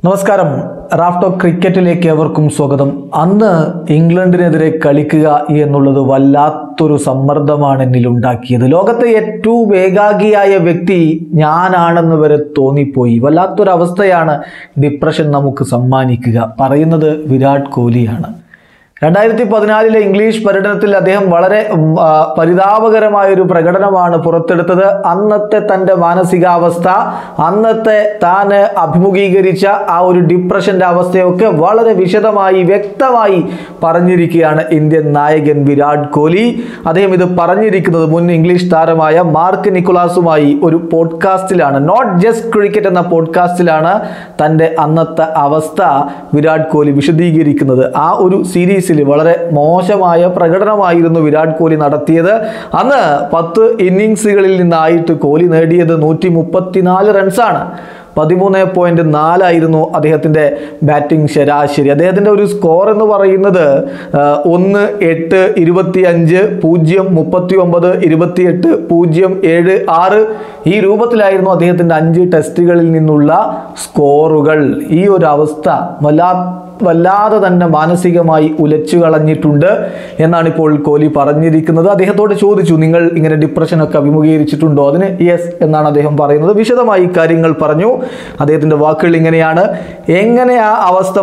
നമസ്കാരം റാഫ്റ്റോ ക്രിക്കറ്റിലേക്ക് എവർക്കും സ്വാഗതം അന്ന് ഇംഗ്ലണ്ടിനെതിരെ കളിക്കുക എന്നുള്ളത് വല്ലാത്തൊരു സമ്മർദ്ദമാണ് എന്നിൽ ഉണ്ടാക്കിയത് ലോകത്തെ ഏറ്റവും ഏകാഗിയായ വ്യക്തി ഞാനാണെന്ന് വരെ തോന്നിപ്പോയി വല്ലാത്തൊരു അവസ്ഥയാണ് ഡിപ്രഷൻ നമുക്ക് സമ്മാനിക്കുക പറയുന്നത് വിരാട് കോഹ്ലിയാണ് രണ്ടായിരത്തി പതിനാലിലെ ഇംഗ്ലീഷ് പര്യടനത്തിൽ അദ്ദേഹം വളരെ ഉം, ആ, പരിതാപകരമായ ഒരു പ്രകടനമാണ് പുറത്തെടുത്തത് അന്നത്തെ തൻ്റെ മാനസികാവസ്ഥ അന്നത്തെ താൻ അഭിമുഖീകരിച്ച ആ ഒരു ഡിപ്രഷന്റെ അവസ്ഥയൊക്കെ വളരെ വിശദമായി വ്യക്തമായി പറഞ്ഞിരിക്കുകയാണ് ഇന്ത്യൻ നായകൻ വിരാട് കോഹ്ലി അദ്ദേഹം ഇത് പറഞ്ഞിരിക്കുന്നത് മുൻ ഇംഗ്ലീഷ് താരമായ മാർക്ക് നിക്കോളാസുമായി ഒരു പോഡ്കാസ്റ്റിലാണ് നോട്ട് ജസ്റ്റ് ക്രിക്കറ്റ് എന്ന പോഡ്കാസ്റ്റിലാണ് തൻ്റെ അന്നത്തെ അവസ്ഥ വിരാട് കോഹ്ലി വിശദീകരിക്കുന്നത് ആ ഒരു സീരീസിൽ വളരെ മോശമായ പ്രകടനമായിരുന്നു വിരാട് കോഹ്ലി നടത്തിയത് അന്ന് പത്ത് ഇന്നിങ്സുകളിൽ നിന്നായിട്ട് കോഹ്ലി നേടിയത് നൂറ്റി മുപ്പത്തിനാല് റൺസാണ് പതിമൂന്ന് പോയിന്റ് നാലായിരുന്നു അദ്ദേഹത്തിൻ്റെ ബാറ്റിംഗ് ശരാശരി അദ്ദേഹത്തിൻ്റെ ഒരു സ്കോർ എന്ന് പറയുന്നത് ആ, ഒന്ന് എട്ട് ഇരുപത്തി അഞ്ച് പൂജ്യം മുപ്പത്തി ഒമ്പത് ഇരുപത്തിയെട്ട് പൂജ്യം ഏഴ് ആറ് ഈ രൂപത്തിലായിരുന്നു അദ്ദേഹത്തിൻ്റെ അഞ്ച് ടെസ്റ്റുകളിൽ നിന്നുള്ള സ്കോറുകൾ ഈ ഒരു അവസ്ഥ വല്ലാ വല്ലാതെ തന്നെ മാനസികമായി ഉലച്ചു കളഞ്ഞിട്ടുണ്ട് എന്നാണ് ഇപ്പോൾ കോഹ്ലി പറഞ്ഞിരിക്കുന്നത് അദ്ദേഹത്തോട് ചോദിച്ചു നിങ്ങൾ ഇങ്ങനെ ഡിപ്രഷനൊക്കെ അഭിമുഖീകരിച്ചിട്ടുണ്ടോ അതിന് യെസ് എന്നാണ് അദ്ദേഹം പറയുന്നത് വിശദമായി കാര്യങ്ങൾ പറഞ്ഞു അദ്ദേഹത്തിൻ്റെ വാക്കുകൾ ഇങ്ങനെയാണ് എങ്ങനെ ആ അവസ്ഥ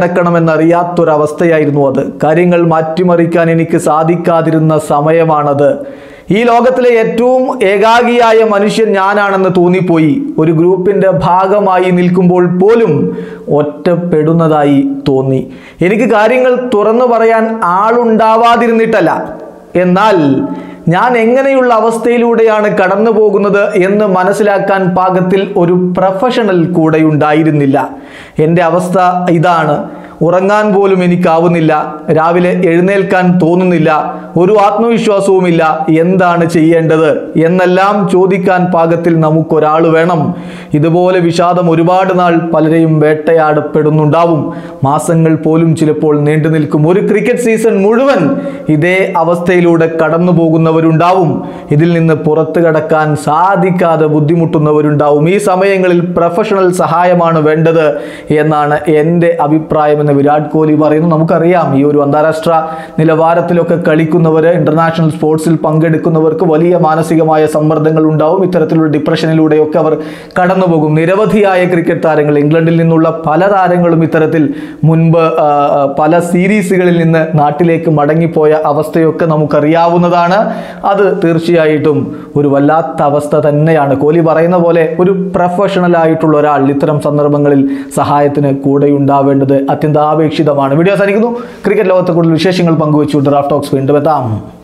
മറികടക്കണമെന്നറിയാത്തൊരവസ്ഥയായിരുന്നു അത് കാര്യങ്ങൾ മാറ്റിമറിക്കാൻ എനിക്ക് സാധിക്കാതിരുന്ന സമയമാണത് ഈ ലോകത്തിലെ ഏറ്റവും ഏകാഗിയായ മനുഷ്യൻ ഞാനാണെന്ന് തോന്നിപ്പോയി ഒരു ഗ്രൂപ്പിന്റെ ഭാഗമായി നിൽക്കുമ്പോൾ പോലും ഒറ്റപ്പെടുന്നതായി തോന്നി എനിക്ക് കാര്യങ്ങൾ തുറന്നു പറയാൻ ആളുണ്ടാവാതിരുന്നിട്ടല്ല എന്നാൽ ഞാൻ എങ്ങനെയുള്ള അവസ്ഥയിലൂടെയാണ് കടന്നു പോകുന്നത് എന്ന് മനസ്സിലാക്കാൻ പാകത്തിൽ ഒരു പ്രൊഫഷണൽ കൂടെ ഉണ്ടായിരുന്നില്ല എൻ്റെ അവസ്ഥ ഇതാണ് ഉറങ്ങാൻ പോലും എനിക്കാവുന്നില്ല രാവിലെ എഴുന്നേൽക്കാൻ തോന്നുന്നില്ല ഒരു ആത്മവിശ്വാസവുമില്ല എന്താണ് ചെയ്യേണ്ടത് എന്നെല്ലാം ചോദിക്കാൻ പാകത്തിൽ നമുക്കൊരാൾ വേണം ഇതുപോലെ വിഷാദം ഒരുപാട് നാൾ പലരെയും വേട്ടയാടപ്പെടുന്നുണ്ടാവും മാസങ്ങൾ പോലും ചിലപ്പോൾ നീണ്ടു നിൽക്കും ഒരു ക്രിക്കറ്റ് സീസൺ മുഴുവൻ ഇതേ അവസ്ഥയിലൂടെ കടന്നു പോകുന്നവരുണ്ടാവും ഇതിൽ നിന്ന് പുറത്തു കടക്കാൻ സാധിക്കാതെ ബുദ്ധിമുട്ടുന്നവരുണ്ടാവും ഈ സമയങ്ങളിൽ പ്രൊഫഷണൽ സഹായമാണ് വേണ്ടത് എന്നാണ് എൻ്റെ അഭിപ്രായം എന്ന് വിരാട് കോഹ്ലി പറയുന്നു നമുക്കറിയാം ഈ ഒരു അന്താരാഷ്ട്ര നിലവാരത്തിലൊക്കെ കളിക്കുന്നവർ ഇന്റർനാഷണൽ സ്പോർട്സിൽ പങ്കെടുക്കുന്നവർക്ക് വലിയ മാനസികമായ സമ്മർദ്ദങ്ങൾ ഉണ്ടാവും ഇത്തരത്തിലുള്ള ഡിപ്രഷനിലൂടെയൊക്കെ അവർ കടന്നു പോകും നിരവധിയായ ക്രിക്കറ്റ് താരങ്ങൾ ഇംഗ്ലണ്ടിൽ നിന്നുള്ള പല താരങ്ങളും ഇത്തരത്തിൽ മുൻപ് ആ, ആ, പല സീരീസുകളിൽ നിന്ന് നാട്ടിലേക്ക് മടങ്ങിപ്പോയ അവസ്ഥയൊക്കെ നമുക്കറിയാവുന്നതാണ് അത് തീർച്ചയായിട്ടും ഒരു വല്ലാത്ത അവസ്ഥ തന്നെയാണ് കോഹ്ലി പറയുന്ന പോലെ ഒരു പ്രൊഫഷണൽ ആയിട്ടുള്ള ഒരാൾ ഇത്തരം സന്ദർഭങ്ങളിൽ സഹായത്തിന് കൂടെ ഉണ്ടാവേണ്ടത് അത്യന്താപേക്ഷിതമാണ് വീഡിയോ അവസാനിക്കുന്നു ക്രിക്കറ്റ് ലോകത്തെ കൂടുതൽ വിശേഷങ്ങൾ പങ്കുവച്ചുകൊണ്ട് റാഫ് ടോക്സ് വീണ്ടും എത്താം